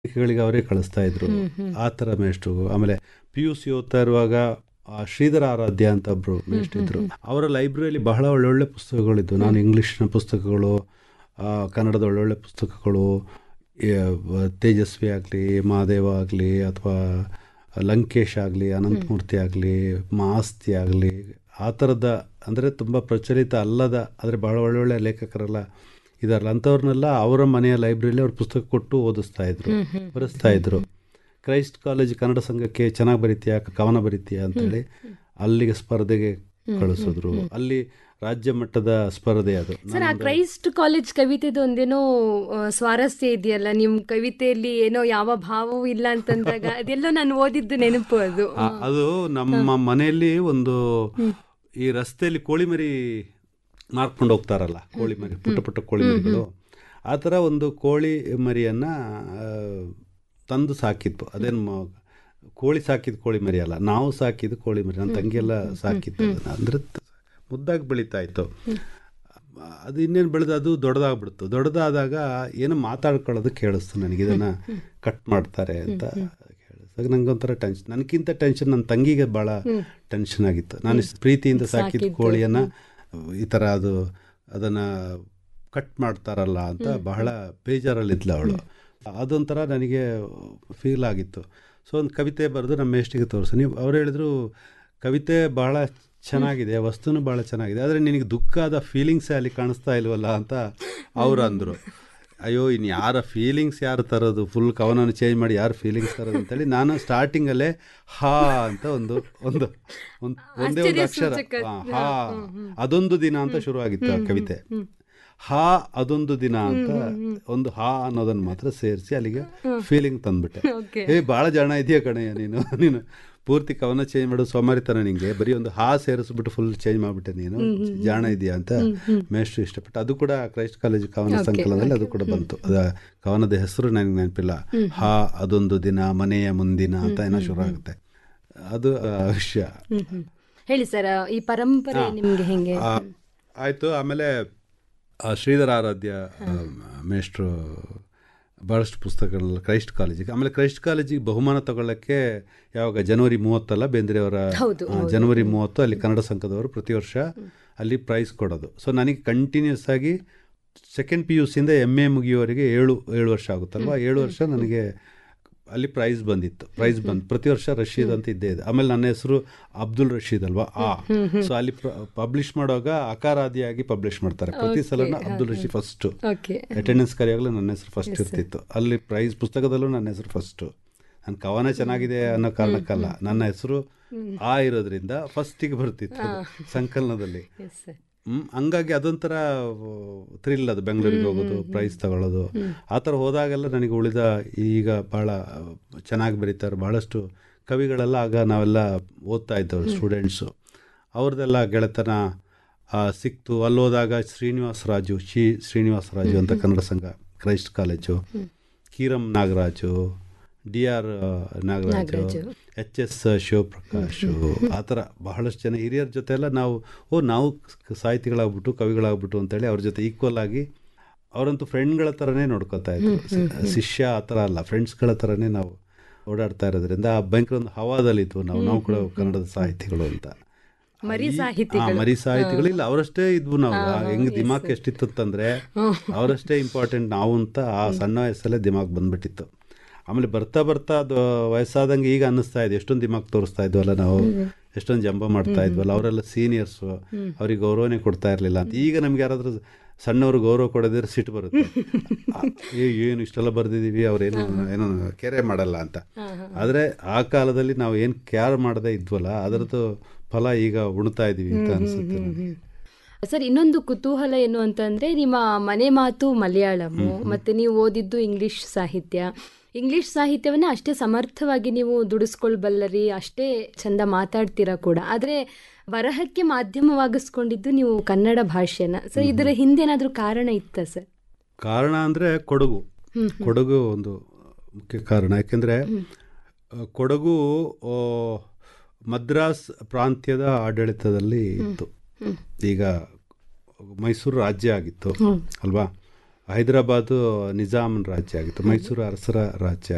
ಗಳಿಗೆ ಅವರೇ ಕಳಿಸ್ತಾ ಇದ್ರು ಆ ಥರ ಮೇಷ್ಟ್ರು ಆಮೇಲೆ ಪಿ ಯು ಸಿ ಓದ್ತಾ ಇರುವಾಗ ಆ ಶ್ರೀಧರ ಆರಾಧ್ಯ ಅಂತ ಒಬ್ರು ಮೇಷ್ಟ್ರು ಇದ್ರು ಅವರ ಲೈಬ್ರರಿಯಲ್ಲಿ ಬಹಳ ಒಳ್ಳೊಳ್ಳೆ ಪುಸ್ತಕಗಳಿದ್ವು ನಾನು ಇಂಗ್ಲೀಷ್ನ ಪುಸ್ತಕಗಳು ಆ, ಕನ್ನಡದ ಒಳ್ಳೊಳ್ಳೆ ಪುಸ್ತಕಗಳು ಈ, ವ- ತೇಜಸ್ವಿ ಆಗಲಿ ಮಹಾದೇವ ಆಗಲಿ ಅಥವಾ ಲಂಕೇಶ್ ಆಗಲಿ ಅನಂತಮೂರ್ತಿ ಆಗಲಿ ಮಾಸ್ತಿ ಆಗಲಿ ಆ ಥರದ ಅಂದರೆ ತುಂಬ ಪ್ರಚಲಿತ ಅಲ್ಲದ ಆದರೆ ಭಾಳ ಒಳ್ಳೊಳ್ಳೆ ಲೇಖಕರೆಲ್ಲ ಇದಾರಲ್ಲ ಅಂಥವ್ರನ್ನೆಲ್ಲ ಅವರ ಮನೆಯ ಲೈಬ್ರರಿಲಿ ಅವ್ರು ಪುಸ್ತಕ ಕೊಟ್ಟು ಓದಿಸ್ತಾ ಇದ್ರು ಬರೆಸ್ತಾ ಇದ್ರು ಕ್ರೈಸ್ಟ್ ಕಾಲೇಜ್ ಕನ್ನಡ ಸಂಘಕ್ಕೆ ಚೆನ್ನಾಗಿ ಬರೀತೀಯಾ ಕವನ ಬರೀತೀಯಾ ಅಂತೇಳಿ ಅಲ್ಲಿಗೆ ಸ್ಪರ್ಧೆಗೆ ಕಳಿಸಿದ್ರು ಅಲ್ಲಿ ರಾಜ್ಯ ಮಟ್ಟದ ಸ್ಪರ್ಧೆ ಅದು ಸರ್ ಆ ಕ್ರೈಸ್ಟ್ ಕಾಲೇಜ್ ಕವಿತೆದು ಒಂದೇನೋ ಆ, ಸ್ವಾರಸ್ಯ ಇದೆಯಲ್ಲ ನಿಮ್ ಕವಿತೆಯಲ್ಲಿ ಏನೋ ಯಾವ ಭಾವವೂ ಇಲ್ಲ ಅಂತಂದಾಗ ಅದೆಲ್ಲೋ ನಾನು ಓದಿದ್ದು ನೆನಪು ಅದು ಆ, ಅದು ನಮ್ಮ ಮನೆಯಲ್ಲಿ ಒಂದು ಈ ರಸ್ತೆಯಲ್ಲಿ ಕೋಳಿ ಮರಿ ಮಾರ್ಕೊಂಡು ಹೋಗ್ತಾರಲ್ಲ ಕೋಳಿ ಮರಿ ಪುಟ್ಟ ಪುಟ್ಟ ಕೋಳಿ ಮರಿಗಳು ಆ ಥರ ಒಂದು ಕೋಳಿ ಮರಿಯನ್ನ ಆ, ತಂದು ಸಾಕಿದ್ವು ಅದೇನು ಮ- ಕೋಳಿ ಸಾಕಿದ ಕೋಳಿ ಮರಿ ಅಲ್ಲ ನಾವು ಸಾಕಿದ ಕೋಳಿ ಮರಿ ನನ್ನ ತಂಗಿಯೆಲ್ಲ ಸಾಕಿದ್ದು ಅದನ್ನ. ಅಂದ್ರೆ ತ- ಮುದ್ದಾಗಿ ಬೆಳೀತಾ ಇತ್ತು ಅದು ಇನ್ನೇನು ಬೆಳೆದು ಅದು ದೊಡ್ಡದಾಗ್ಬಿಡ್ತು ದೊಡ್ಡದಾದಾಗ ಏನು ಮಾತಾಡ್ಕೊಳ್ಳೋದು ಕೇಳಿಸ್ತು ನನಗೆ ಇದನ್ನು ಕಟ್ ಮಾಡ್ತಾರೆ ಅಂತ ಕೇಳಿಸ್ದಾಗ ನಂಗೆ ಒಂಥರ ಟೆನ್ಷನ್ ನನಗಿಂತ ಟೆನ್ಷನ್ ನನ್ನ ತಂಗಿಗೆ ಭಾಳ ಟೆನ್ಷನ್ ಆಗಿತ್ತು ನಾನು ಇಷ್ಟ್ ಪ್ರೀತಿಯಿಂದ ಸಾಕಿದ ಕೋಳಿಯನ್ನು ಈ ಥರ ಅದು ಅದನ್ನು ಕಟ್ ಮಾಡ್ತಾರಲ್ಲ ಅಂತ ಬಹಳ ಬೇಜಾರಲ್ಲಿದ್ಲು ಅವಳು ಅದೊಂಥರ ನನಗೆ ಫೀಲ್ ಆಗಿತ್ತು ಸೊ ಒಂದು ಕವಿತೆ ಬರೆದು ನಮ್ಮ ಮೇಷ್ಟಿಗೆ ತೋರಿಸಿ ನೀವು ಅವ್ರು ಹೇಳಿದ್ರು ಕವಿತೆ ಭಾಳ ಚೆನ್ನಾಗಿದೆ ವಸ್ತುನೂ ಭಾಳ ಚೆನ್ನಾಗಿದೆ ಆದರೆ ನಿನಗೆ ದುಃಖದ ಫೀಲಿಂಗ್ಸೇ ಅಲ್ಲಿ ಕಾಣಿಸ್ತಾ ಇಲ್ವಲ್ಲ ಅಂತ ಅವ್ರು ಅಂದರು ಅಯ್ಯೋ ಇನ್ನು ಯಾರ ಫೀಲಿಂಗ್ಸ್ ಯಾರು ತರೋದು ಫುಲ್ ಕವನವನ್ನು ಚೇಂಜ್ ಮಾಡಿ ಯಾರು ಫೀಲಿಂಗ್ಸ್ ತರೋದು ಅಂತೇಳಿ ನಾನು ಸ್ಟಾರ್ಟಿಂಗಲ್ಲೇ ಹಾ ಅಂತ ಒಂದು ಒಂದು ಒಂದು ಒಂದೇ ಒಂದು ಅಕ್ಷರ ಹಾ, ಹಾ ಅದೊಂದು ದಿನ ಅಂತ ಶುರುವಾಗಿತ್ತು ಆ ಕವಿತೆ ಹಾ ಅದೊಂದು ದಿನ ಅಂತ ಒಂದು ಹಾ ಅನ್ನೋದನ್ನು ಮಾತ್ರ ಸೇರಿಸಿ ಅಲ್ಲಿಗೆ ಫೀಲಿಂಗ್ ತಂದ್ಬಿಟ್ಟೆ Okay. ಏ ಭಾಳ ಜಾಣ ಇದೆಯಾ ಕಣಯ್ಯ ನೀನು ನೀನು ಪೂರ್ತಿ ಕವನ ಚೇಂಜ್ ಮಾಡೋ ಸೋಮಾರಿತನ ನಿಂಗೆ ಬರೀ ಒಂದು ಹಾ ಸೇರಿಸ್ಬಿಟ್ಟು ಫುಲ್ ಚೇಂಜ್ ಮಾಡಿಬಿಟ್ಟೆ ನೀನು ಜಾಣ ಇದೆಯಾ ಅಂತ ಮೇಷ್ಟ್ರು ಇಷ್ಟಪಟ್ಟು ಅದು ಕೂಡ ಕ್ರೈಸ್ಟ್ ಕಾಲೇಜ್ ಕವನ ಸಂಕಲನದಲ್ಲಿ ಅದು ಕೂಡ ಬಂತು ಅದ ಕವನದ ಹೆಸರು ನನಗೆ ನೆನಪಿಲ್ಲ ಹಾ ಅದೊಂದು ದಿನ ಮನೆಯ ಮುಂದಿನ ಅಂತ ಏನೋ ಶುರು ಆಗುತ್ತೆ ಅದು ಆ, ವಿಷಯ ಹ್ಮ್, ಹ್ಮ್. ಹೇಳಿ ಸರ್ ಈ ಪರಂಪರೆ ನಿಮ್ಗೆ ಹೆಂಗೆ ಆ, ಆಯ್ತು ಆಮೇಲೆ ಆ ಶ್ರೀಧರ ಆರಾಧ್ಯ ಆ, ಮೇಷ್ಟ್ರು ಭಾಳಷ್ಟು ಪುಸ್ತಕಗಳನ್ನ ಕ್ರೈಸ್ಟ್ ಕಾಲೇಜಿಗೆ ಆಮೇಲೆ ಕ್ರೈಸ್ಟ್ ಕಾಲೇಜಿಗೆ ಬಹುಮಾನ ತಗೊಳ್ಳೋಕ್ಕೆ ಯಾವಾಗ ಜನವರಿ ಮೂವತ್ತಲ್ಲ ಬೇಂದ್ರೆಯವರ ಹೌದು, ಆ, ಜನವರಿ ಮೂವತ್ತು ಅಲ್ಲಿ ಕನ್ನಡ ಸಂಘದವರು ಪ್ರತಿ ವರ್ಷ ಅಲ್ಲಿ ಪ್ರೈಸ್ ಕೊಡೋದು ಸೊ ನನಗೆ ಕಂಟಿನ್ಯೂಸ್ ಆಗಿ ಸೆಕೆಂಡ್ ಪಿ ಯು ಸಿಯಿಂದ ಎಮ್ ಎ ಮುಗಿಯುವವರೆಗೆ ಏಳು ಏಳು ವರ್ಷ ಆಗುತ್ತಲ್ವಾ ಏಳು ವರ್ಷ ನನಗೆ ಅಲ್ಲಿ ಪ್ರೈಸ್ ಬಂದಿತ್ತು ಪ್ರೈಸ್ ಬಂದು ಪ್ರತಿ ವರ್ಷ ರಶೀದ್ ಅಂತ ಇದ್ದೇ ಇದೆ ಆಮೇಲೆ ನನ್ನ ಹೆಸರು ಅಬ್ದುಲ್ ರಶೀದ್ ಅಲ್ವಾ ಆ ಸೊ ಅಲ್ಲಿ ಪಬ್ಲಿಷ್ ಮಾಡುವಾಗ ಅಕಾರಾದಿಯಾಗಿ ಪಬ್ಲಿಷ್ ಮಾಡ್ತಾರೆ ಪ್ರತಿ ಸಲನ Abdul Rashid first okay attendance ಕರೆಯಾಗಲೂ ನನ್ನ ಹೆಸರು ಫಸ್ಟ್ ಇರ್ತಿತ್ತು ಅಲ್ಲಿ ಪ್ರೈಸ್ ಪುಸ್ತಕದಲ್ಲೂ ನನ್ನ ಹೆಸರು ಫಸ್ಟು ನನ್ನ ಕವನ ಚೆನ್ನಾಗಿದೆ ಅನ್ನೋ ಕಾರಣಕ್ಕಲ್ಲ ನನ್ನ ಹೆಸರು ಆ ಇರೋದ್ರಿಂದ ಫಸ್ಟಿಗೆ ಬರ್ತಿತ್ತು ಅದು ಸಂಕಲನದಲ್ಲಿ ಎಸ್ ಸರ್ ಹ್ಮ್, ಹಂಗಾಗಿ ಅದೊಂಥರ ಥ್ರಿಲ್ ಅದು ಬೆಂಗಳೂರಿಗೆ ಹೋಗೋದು ಪ್ರೈಸ್ ತಗೊಳ್ಳೋದು ಆ ಥರ ಹೋದಾಗೆಲ್ಲ ನನಗೆ ಉಳಿದ ಈಗ ಭಾಳ ಚೆನ್ನಾಗಿ ಬರೀತಾರೆ ಭಾಳಷ್ಟು ಕವಿಗಳೆಲ್ಲ ಆಗ ನಾವೆಲ್ಲ ಓದ್ತಾ ಇದ್ದವರು ಸ್ಟೂಡೆಂಟ್ಸು ಅವ್ರದ್ದೆಲ್ಲ ಗೆಳೆತನ ಆ, ಸಿಕ್ತು ಅಲ್ಲಿ ಹೋದಾಗ ಶ್ರೀನಿವಾಸ ರಾಜು ಶಿ ಶ್ರೀನಿವಾಸ ರಾಜು ಅಂತ Kannada Sangha Christ college Kiram Nagaraju D R Nagaraju H S Shivaprakash ಆ ಥರ ಬಹಳಷ್ಟು ಜನ ಹಿರಿಯರ ಜೊತೆ ಎಲ್ಲ ನಾವು ಓ ನಾವು ಸಾಹಿತಿಗಳಾಗ್ಬಿಟ್ಟು ಕವಿಗಳಾಗ್ಬಿಟ್ಟು ಅಂತೇಳಿ ಅವ್ರ ಜೊತೆ ಈಕ್ವಲ್ ಆಗಿ ಅವರಂತೂ ಫ್ರೆಂಡ್ಗಳ ಥರನೇ ನೋಡ್ಕೊತಾ ಇದ್ರು ಸಿ- ಶಿಷ್ಯ ಆ ಥರ ಅಲ್ಲ ಫ್ರೆಂಡ್ಸ್ಗಳ ಥರನೇ ನಾವು ಓಡಾಡ್ತಾ ಇರೋದ್ರಿಂದ ಆ ಭಯಂಕರ ಒಂದು ಹವಾದಲ್ಲಿದ್ವು ನಾವು ನಾವು ಕೂಡ ಕನ್ನಡದ ಸಾಹಿತಿಗಳು ಅಂತ ಮರಿ ಈ- ಸಾಹಿತಿಗಳು. ಆ, ಮರಿ ಸಾಹಿತಿಗಳು ಇಲ್ಲ ಅವರಷ್ಟೇ ಇದ್ವು ನಾವು ಆ, ಹೆಂಗ್ ದಿಮಾಕ್ ಎಷ್ಟಿತ್ತು ಅಂತಂದ್ರೆ ಅವರಷ್ಟೇ ಇಂಪಾರ್ಟೆಂಟ್ ನಾವು ಅಂತ ಆ ಸಣ್ಣ ವಯಸ್ಸಲ್ಲೇ ದಿಮಾಕ್ ಬಂದ್ಬಿಟ್ಟಿತ್ತು ಆಮೇಲೆ ಬರ್ತಾ ಬರ್ತಾ ಅದು ವಯಸ್ಸಾದಂಗೆ ಈಗ ಅನ್ನಿಸ್ತಾ ಇದೆ ಎಷ್ಟೊಂದು ದಿಮಾಕ್ ತೋರಿಸ್ತಾ ಇದ್ವಲ್ಲ ನಾವು ಎಷ್ಟೊಂದು ಜಂಬ ಮಾಡ್ತಾ ಇದ್ವಲ್ಲ ಅವರೆಲ್ಲ ಸೀನಿಯರ್ಸು ಅವ್ರಿಗೆ ಗೌರವನೇ ಕೊಡ್ತಾ ಇರಲಿಲ್ಲ ಅಂತ ಈಗ ನಮ್ಗೆ ಯಾರಾದ್ರೂ ಸಣ್ಣವ್ರು ಗೌರವ ಕೊಡೋದಿದ್ರೆ ಸಿಟ್ಟು ಬರುತ್ತೆ ಆ, ಏ ಏನು ಇಷ್ಟೆಲ್ಲ ಬರ್ದಿದ್ದೀವಿ ಅವ್ರೇನು ಏನೋ ಕೆರೆ ಮಾಡಲ್ಲ ಅಂತ ಆದರೆ ಆ ಕಾಲದಲ್ಲಿ ನಾವು ಏನು ಕ್ಯಾರ್ ಮಾಡದೇ ಇದ್ವಲ್ಲ ಅದರದ್ದು ಫಲ ಈಗ ಉಣ್ತಾ ಇದ್ದೀವಿ ಅಂತ ಅನಿಸುತ್ತೆ ನನಗೆ. ಸರ್ ಇನ್ನೊಂದು ಕುತೂಹಲ ಏನು ಅಂತಂದ್ರೆ ನಿಮ್ಮ ಮನೆ ಮಾತು ಮಲಯಾಳಮು ಮತ್ತೆ ನೀವು ಓದಿದ್ದು ಇಂಗ್ಲಿಷ್ ಸಾಹಿತ್ಯ ಇಂಗ್ಲಿಷ್ ಸಾಹಿತ್ಯವನ್ನ ಅಷ್ಟೇ ಸಮರ್ಥವಾಗಿ ನೀವು ದುಡಿಸ್ಕೊಳ್ಬಲ್ಲರಿ ಅಷ್ಟೇ ಚಂದ ಮಾತಾಡ್ತೀರಾ ಕೂಡ ಆದ್ರೆ ಬರಹಕ್ಕೆ ಮಾಧ್ಯಮವಾಗಿಸ್ಕೊಂಡಿದ್ದು ನೀವು ಕನ್ನಡ ಭಾಷೆನ ಸರ್ ಇದರ ಹಿಂದೇನಾದ್ರೂ ಕಾರಣ ಇತ್ತ ಸರ್ ಕಾರಣ ಅಂದರೆ ಕೊಡಗು ಕೊಡಗು ಒಂದು ಮುಖ್ಯ ಕಾರಣ ಯಾಕೆಂದರೆ ಕೊಡಗು ಆ, ಮದ್ರಾಸ್ ಪ್ರಾಂತ್ಯದ ಆಡಳಿತದಲ್ಲಿ ಇತ್ತು ಈಗ ಮೈಸೂರು ರಾಜ್ಯ ಆಗಿತ್ತು ಅಲ್ವಾ ಹೈದರಾಬಾದು ನಿಜಾಮನ ರಾಜ್ಯ ಆಗಿತ್ತು ಮೈಸೂರು ಅರಸರ ರಾಜ್ಯ